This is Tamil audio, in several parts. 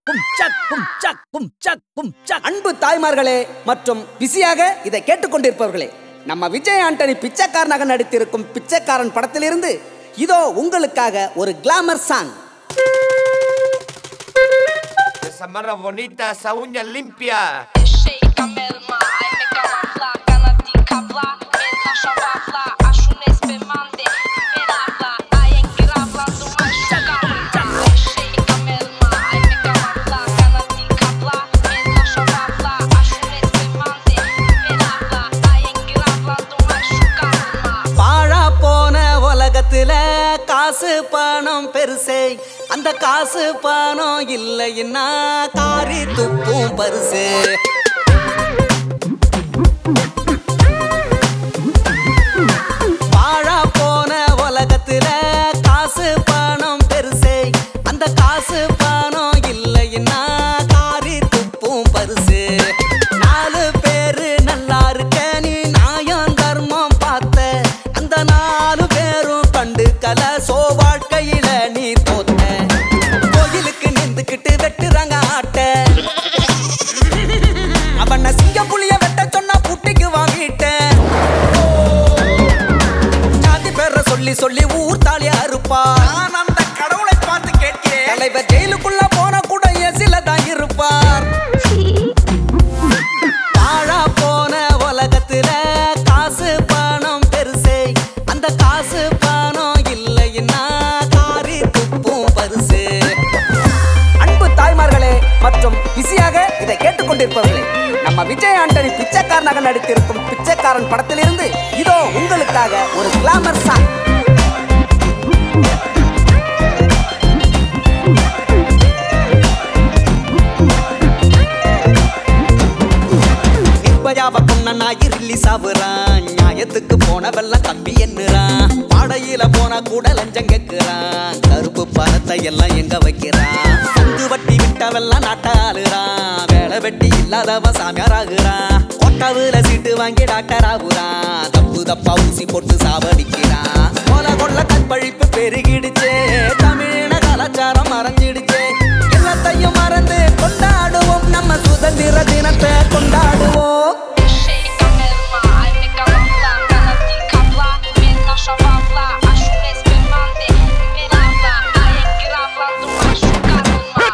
கும் சக் கும் சக் கும் சக் கும் சக் அன்பு தாய்மார்களே மற்றும் பிஸியாக இதை கேட்டுக்கொண்டிருப்பவர்களே நம்ம விஜய் ஆண்டனி பிச்சைக்காரனாக நடித்திருக்கும் பிச்சைக்காரன் படத்திலிருந்து இதோ உங்களுக்காக ஒரு glamour song Esa marra bonita, esa uña limpia. Shake melma, ai me camufla, cana de cabla, mesma chavafla, acho nesse mande, verabla, ai engravando mais chagala. Shake melma, ai me camufla, cana de cabla, mesma chavafla, acho nesse mande, verabla, ai engravando mais chagala. பாழா போன உலகத்துல காசு பணம் பெருசே அந்த காசு பணம் இல்லைன்னா காரி துப்பும் பரிசு பாழா போன உலகத்துல காசு பணம் பெருசே அந்த காசு பணம் இல்லைன்னா காரி துப்பும் பரிசு நாலு பேரு நல்லா இருக்க நீ நியாயம் தர்மம் பார்த்த அந்த நாலு பேரும் கண்டு கல சோ வாழ்க்கையில நீ தோத்த கோயிலுக்கு நின்றுக்கிட்டு வெட்டுறாங்க ஆட்ட அவன சிங்கம் புலிய வெட்ட சொன்னா புட்டிக்கு வாங்கிட்டேன் ஜாதி பேர சொல்லி சொல்லி ஊர் தாலியா இருப்பா நான் அந்த கடவுளை பார்த்து கேட்கிறேன் தலைவர் ஜெயிலுக்குள்ள போன கூட எசில தான் இருப்பார் பாழா போன உலகத்துல காசு பணம் பெருசே அந்த காசு பணம் இல்லைன்னா காரி துப்பும் பரிசு அன்பு தாய்மார்களே மற்றும் பிஸியாக இதை கேட்டுக்கொண்டிருப்பவர்களே நம்ம விஜய் ஆண்டனி பிச்சைக்காரனாக நடித்திருக்கும் பிச்சைக்காரன் படத்திலிருந்து இதோ உங்களுக்காக ஒரு கிளாமர் சாங் நிர்பயாவ பொண்ணனா இருளி சாவுறான் நியாயத்துக்கு போனவெல்லாம் தம்பி என்னறான் பாடையில போனா கூட லஞ்சம் கேக்குறான் கருப்பு பணத்தை எல்லாம் எங்க வைக்கிறான் அங்கு வட்டி விட்டவெல்லாம் நாட்டாளுறான் வேலை வெட்டி இல்லாதவன் சாமியார் ஆகுறான் கொட்டாவுல சீட்டு வாங்கி டாக்டர் ஆகுறான் தப்பு தப்பா ஊசி போட்டு சாவடிக்கிறான் கொல கொள்ள கற்பழிப்பு பெருகிடுச்சே தமிழின கலாச்சாரம் மறைஞ்சிடுச்சே எல்லாத்தையும் மறந்து கொண்டாடுவோம் நம்ம சுதந்திர தினத்தை கொண்டாடுவோம் Shake melma, ai me camufla, cana de cabla, mesma chavafla, acho nesse mande, verabla, ai engravando mais chagala.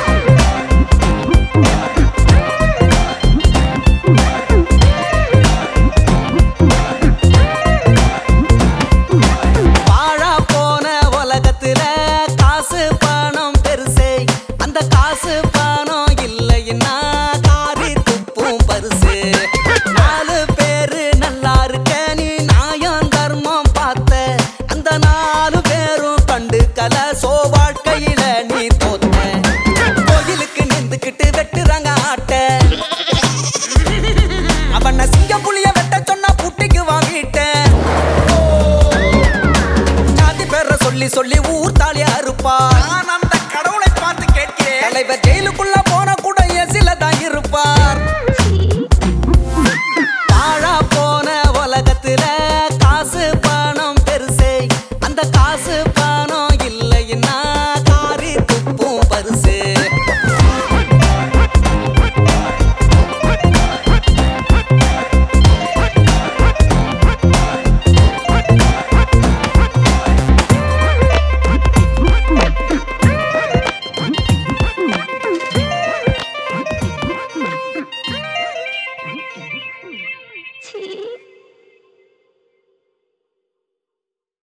வாழா போன உலகத்துல காசு பணம் பெருசே அந்த காசு பணம் இல்லைன்னா காரி துப்பும் பரிசு நாலு பேரு நல்லா இருக்க நீ நியாயம் தர்மம் பார்த்த அந்த நாலு பேரும் கண்டு கல சோ வாழ்க்கையில நீ தோத்த கோயிலுக்கு நின்றுக்கிட்டு வெட்டுறாங்க ஆட்ட அவன சிங்கம் புலிய வெட்ட சொன்னா புட்டிக்கு வாங்கிட்டேன் ஜாதி பேர சொல்லி சொல்லி ஊர் தாலியா இருப்பா நான் அந்த கடவுளை பார்த்து கேட்கிறேன் தலைவர் ஜெயிலுக்குள்ள போன கூட எசில தான் இருப்பார் பாழா போன உலகத்துல காசு பணம் பெருசே அந்த காசு பணம் இல்லைன்னா காரி துப்பும் பரிசு Tea.